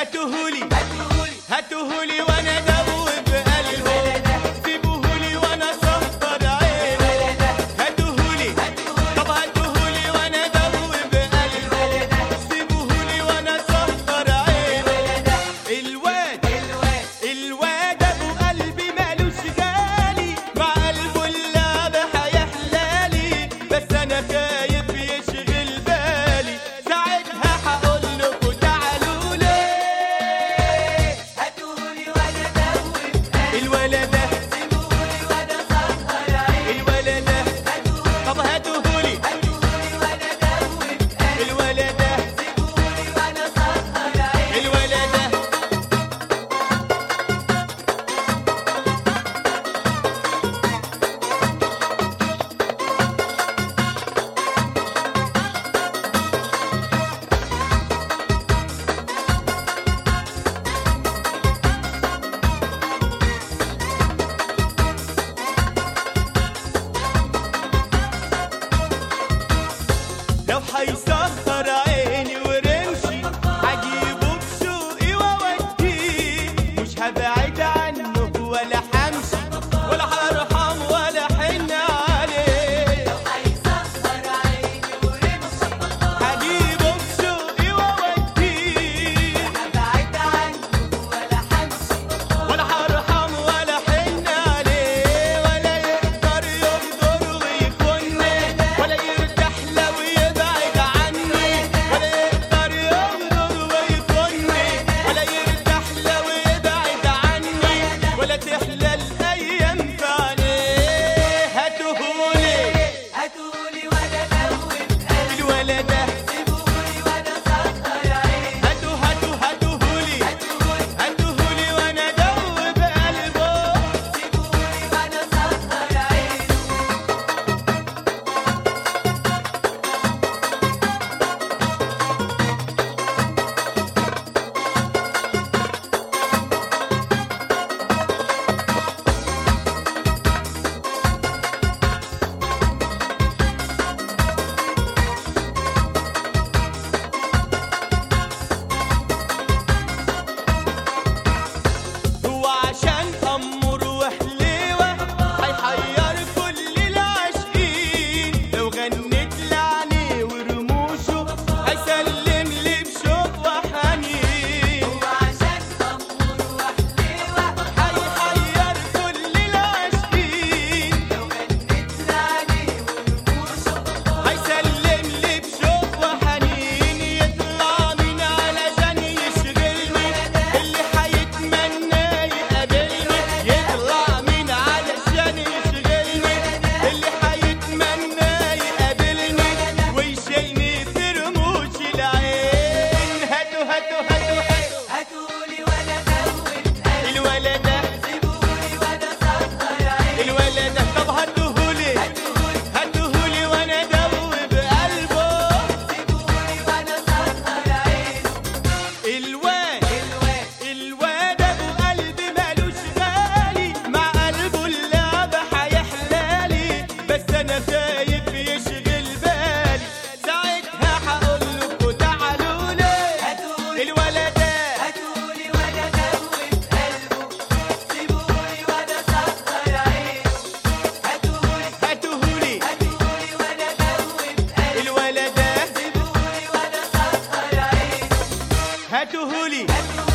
هاتوهولي هاتوهولي وانا ادوب قلبه سيبوهولي وانا اسهر عينه هاتوهولي طب هاتوهولي وانا ادوب قلبه سيبوهولي وانا اسهر عينه الواد الواد ابو قلبي مالوش غالي مع قلبه اللعبة هيحلالي بس انا خايف يشغل بالي ساعتها هقول لكم تعالوا لي الولد ده الولد ده طب هاتوهولي الولد ده الولد ده لو هيسهر عيني ورمشي هجيبه بشوقي واوديه مش هبعد عنه ولا همشي ولا هرحم ولا حن عليه هجيبه بشوقي واوديه ولا هرحم ولا حن عليه ولا يقدر يغدر ويخوني ولا يرتاح لو يبعد عني ولا يقدر يغدر ويخوني ولا يرتاح لو يبعد عني ولا تحلى الايام في عينيه هاتوهولي الولد ده هاتو هاتو هاتوهولي هاتوهولي وانا ادوب قلبه هو عشان أمر وحليوة هيحير كل العاشقين لو غنيت لعني ورموشه هيسلم لي بشوق وحنين هيحير كل العاشقين هيسلم لي بشوق وحنين يطلع من علشان يشغلني اللي هيتمنى يقابلني يطلع من علشان يشغلني اللي هيتمنى يقابلني ويشيلني في رموش العين هاتوا هاتوا هاتوا هاتوا الولد ده الولد ده طب هاتوهولي هاتوهولي وانا ادوب قلبه الواد الواد ابو قلبي مالوش غالي مع قلبه اللعبة هيحلالي بس انا خايف يشغل بالي ساعتها هقول لكم تعالوا لي الولد ده هاتوهولي الولد ده هاتوهولي